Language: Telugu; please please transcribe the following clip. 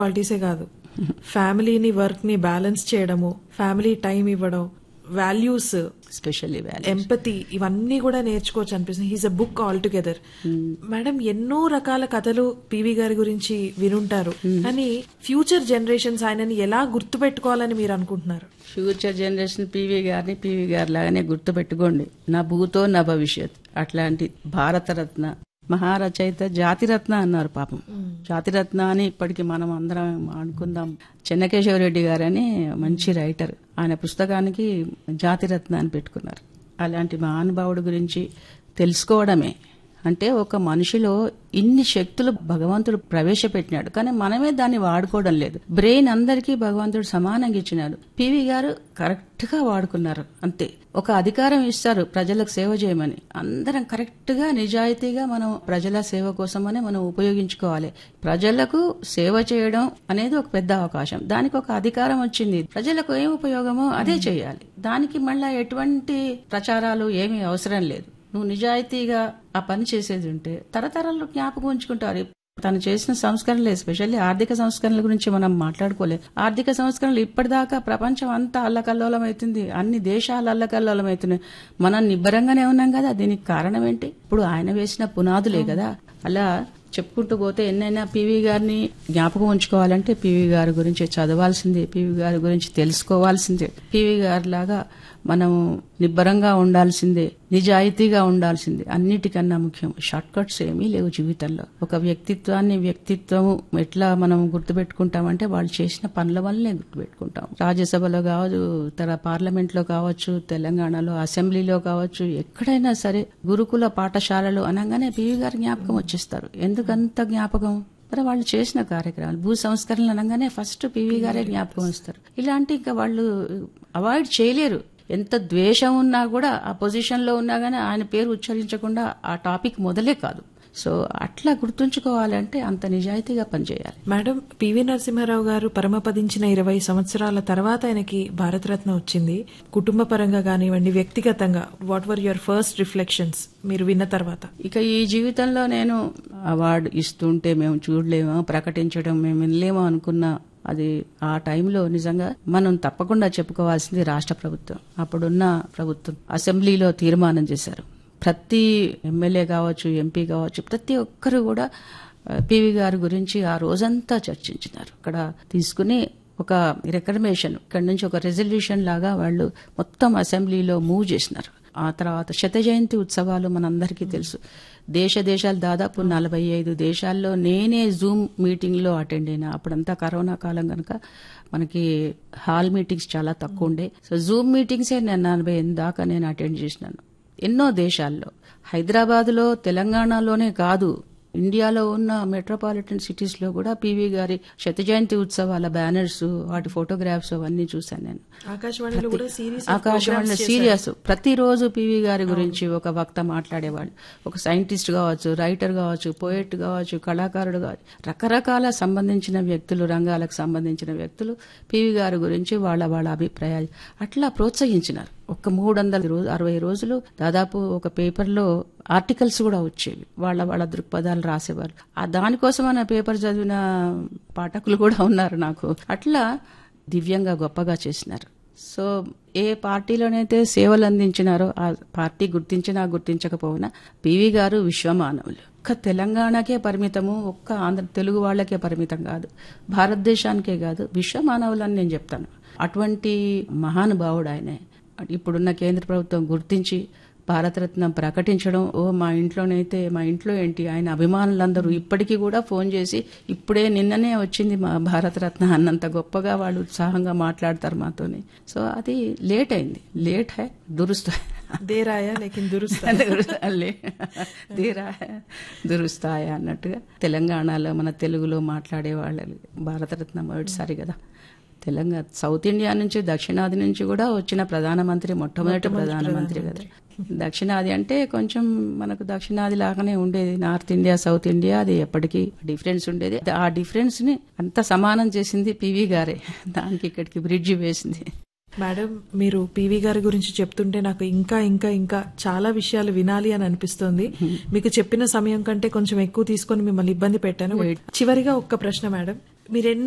క్వాలిటీసే కాదు ఫ్యామిలీని వర్క్ ని బ్యాలెన్స్ చేయడము ఫ్యామిలీ టైం ఇవ్వడం వాల్యూస్ స్పెషల్లీ వాల్యూ ఎంపతి ఇవన్నీ కూడా నేర్చుకోవచ్చు అనిపిస్తుంది he's a book all together madam ఎన్నో రకాల కథలు పివి గారి గురించి వినుంటారు కానీ ఫ్యూచర్ జనరేషన్స్ ఆయనని ఎలా గుర్తుపెట్టుకోవాలని మీరు అనుకుంటున్నారు ఫ్యూచర్ జనరేషన్ పీవీ గారిని పీవీ గారి లాగానే గుర్తుపెట్టుకోండి నా భూతో నా భవిష్యత్ అట్లాంటి భారతరత్న మహారచయిత జాతిరత్న అన్నారు పాపం జాతిరత్న అని ఇప్పటికి మనం అందరం అనుకుందాం చెన్నకేశవరెడ్డి గారని మంచి రైటర్ ఆయన పుస్తకానికి జాతిరత్న అని పెట్టుకున్నారు అలాంటి మహానుభావుడి గురించి తెలుసుకోవడమే అంటే ఒక మనిషిలో ఇన్ని శక్తులు భగవంతుడు ప్రవేశపెట్టినాడు కానీ మనమే దాన్ని వాడుకోవడం లేదు బ్రెయిన్ అందరికీ భగవంతుడు సమానంగా ఇచ్చినాడు పివి గారు కరెక్ట్ గా వాడుకున్నారు అంతే ఒక అధికారం ఇస్తారు ప్రజలకు సేవ చేయమని అందరం కరెక్ట్ గా నిజాయితీగా మనం ప్రజల సేవ కోసమనే మనం ఉపయోగించుకోవాలి ప్రజలకు సేవ చేయడం అనేది ఒక పెద్ద అవకాశం దానికి ఒక అధికారం వచ్చింది ప్రజలకు ఏం ఉపయోగమో అదే చేయాలి దానికి మళ్ళా ఎటువంటి ప్రచారాలు ఏమీ అవసరం లేదు నువ్వు నిజాయితీగా ఆ పని చేసేది ఉంటే తరతరాలు జ్ఞాపకం ఉంచుకుంటారు తను చేసిన సంస్కరణలు ఎస్పెషల్లీ ఆర్థిక సంస్కరణల గురించి మనం మాట్లాడుకోలేదు ఆర్థిక సంస్కరణలు ఇప్పటిదాకా ప్రపంచం అంతా అల్లకల్లోలం అవుతుంది అన్ని దేశాలు అల్లకల్లోలం అవుతున్నాయి మనం నిబ్బరంగానే ఉన్నాం కదా దీనికి కారణం ఏంటి ఇప్పుడు ఆయన వేసిన పునాదులే కదా అలా చెప్పుకుంటూ పోతే ఎన్నైనా పివి గారిని జ్ఞాపకం ఉంచుకోవాలంటే పివి గారి గురించి చదవాల్సిందే పివి గారి గురించి తెలుసుకోవాల్సిందే పివి గారి లాగా మనం నిబ్బరంగా ఉండాల్సిందే నిజాయితీగా ఉండాల్సిందే అన్నిటికన్నా ముఖ్యం షార్ట్ కట్స్ ఏమీ లేవు జీవితంలో ఒక వ్యక్తిత్వాన్ని వ్యక్తిత్వం ఎట్లా మనం గుర్తుపెట్టుకుంటామంటే వాళ్ళు చేసిన పనుల వల్లనే గుర్తుపెట్టుకుంటాం రాజ్యసభలో కావచ్చు ఇతర పార్లమెంట్ లో కావచ్చు తెలంగాణలో అసెంబ్లీలో కావచ్చు ఎక్కడైనా సరే గురుకుల పాఠశాలలు అనగానే పివి గారి జ్ఞాపకం వచ్చేస్తారు ఎందుకంత జ్ఞాపకం మరి వాళ్ళు చేసిన కార్యక్రమాలు భూ సంస్కరణలు అనగానే ఫస్ట్ పివి గారే జ్ఞాపకం వస్తారు ఇలాంటి ఇంకా వాళ్ళు అవాయిడ్ చేయలేరు ఎంత ద్వేషం ఉన్నా కూడా ఆ పొజిషన్ లో ఉన్నా గానీ ఆయన పేరు ఉచ్చరించకుండా ఆ టాపిక్ మొదలే కాదు సో అట్లా గుర్తుంచుకోవాలంటే అంత నిజాయితీగా పనిచేయాలి మేడం పివి నరసింహారావు గారు పరమపదించిన ఇరవై సంవత్సరాల తర్వాత ఆయనకి భారతరత్న వచ్చింది కుటుంబ పరంగా కానివ్వండి వ్యక్తిగతంగా whatever your first reflections మీరు విన్న తర్వాత ఇక ఈ జీవితంలో నేను అవార్డు ఇస్తుంటే మేము చూడలేమో ప్రకటించడం మేము వినలేమో అనుకున్న అది ఆ టైంలో నిజంగా మనం తప్పకుండా చెప్పుకోవాల్సింది రాష్ట్ర ప్రభుత్వం అప్పుడున్న ప్రభుత్వం అసెంబ్లీలో తీర్మానం చేశారు ప్రతి ఎమ్మెల్యే కావచ్చు ఎంపీ కావచ్చు ప్రతి ఒక్కరు కూడా పివి గారి గురించి ఆ రోజంతా చర్చించినారు అక్కడ తీసుకుని ఒక రికర్మేషన్ ఇక్కడ నుంచి ఒక రెజల్యూషన్ లాగా వాళ్ళు మొత్తం అసెంబ్లీలో మూవ్ చేసినారు ఆ తర్వాత శత జయంతి ఉత్సవాలు మనందరికీ తెలుసు దేశ దేశాలు దాదాపు నలభై ఐదు దేశాల్లో నేనే జూమ్ మీటింగ్ లో అటెండ్ అయినా అప్పుడంతా కరోనా కాలం కనుక మనకి హాల్ మీటింగ్స్ చాలా తక్కువ ఉండే సో జూమ్ మీటింగ్సే నేను నలభై ఎనిమిది దాకా నేను అటెండ్ చేసినాను ఎన్నో దేశాల్లో హైదరాబాద్ లో తెలంగాణలోనే కాదు ఇండియాలో ఉన్న మెట్రోపాలిటన్ సిటీస్ లో కూడా పివి గారి శత జయంతి ఉత్సవాల బ్యానర్స్ వాటి ఫోటోగ్రాఫ్స్ అవన్నీ చూశాను నేను ఆకాశవాణిలో కూడా సీరీస్ ఆకాశవాణిలో సీరియస్ ప్రతిరోజు పివి గారి గురించి ఒక వక్త మాట్లాడేవాళ్ళు ఒక సైంటిస్ట్ కావచ్చు రైటర్ కావచ్చు పోయెట్ కావచ్చు కళాకారుడు కావచ్చు రకరకాల సంబంధించిన వ్యక్తులు రంగాలకు సంబంధించిన వ్యక్తులు పివి గారి గురించి వాళ్ళ వాళ్ళ అభిప్రాయాలు అట్లా ప్రోత్సహించినారు ఒక మూడు వందల రోజు అరవై రోజులు దాదాపు ఒక పేపర్లో ఆర్టికల్స్ కూడా వచ్చేవి వాళ్ళ వాళ్ళ దృక్పథాలు రాసేవారు ఆ దానికోసం ఆ పేపర్ చదివిన పాఠకులు కూడా ఉన్నారు నాకు అట్లా దివ్యంగా గొప్పగా చేసినారు సో ఏ పార్టీలోనైతే సేవలు అందించినారో ఆ పార్టీ గుర్తించినా గుర్తించకపోయినా పివి గారు విశ్వమానవులు ఒక్క తెలంగాణకే పరిమితము ఒక్క ఆంధ్ర తెలుగు వాళ్ళకే పరిమితం కాదు భారతదేశానికే కాదు విశ్వమానవులు అని నేను చెప్తాను అటువంటి మహానుభావుడు ఆయనే ఇప్పుడున్న కేంద్ర ప్రభుత్వం గుర్తించి భారతరత్న ప్రకటించడం ఓ మా ఇంట్లోనైతే మా ఇంట్లో ఏంటి ఆయన అభిమానులందరూ ఇప్పటికీ కూడా ఫోన్ చేసి ఇప్పుడే నిన్ననే వచ్చింది మా భారతరత్న అన్నంత గొప్పగా వాళ్ళు ఉత్సాహంగా మాట్లాడతారు మాతోని సో అది లేట్ అయింది లేట్ హై దురుస్తా దేరాయా లేకిన్ దురుస్తా తీరా దురుస్తాయా అన్నట్టుగా తెలంగాణలో మన తెలుగులో మాట్లాడే వాళ్ళు భారతరత్న మొదటిసారి కదా తెలంగాణ సౌత్ ఇండియా నుంచి దక్షిణాది నుంచి కూడా వచ్చిన ప్రధానమంత్రి మొట్టమొదటి ప్రధానమంత్రి కదా దక్షిణాది అంటే కొంచెం మనకు దక్షిణాది లాగానే ఉండేది నార్త్ ఇండియా సౌత్ ఇండియా అది ఎప్పటికీ డిఫరెన్స్ ఉండేది ఆ డిఫరెన్స్ ని అంత సమానం చేసింది పివి గారే దానికి ఇక్కడికి బ్రిడ్జి వేసింది మేడం మీరు పివి గారి గురించి చెప్తుంటే నాకు ఇంకా ఇంకా ఇంకా చాలా విషయాలు వినాలి అని అనిపిస్తోంది మీకు చెప్పిన సమయం కంటే కొంచెం ఎక్కువ తీసుకొని మిమ్మల్ని ఇబ్బంది పెట్టాను చివరిగా ఒక్క ప్రశ్న మేడం మీరెన్నో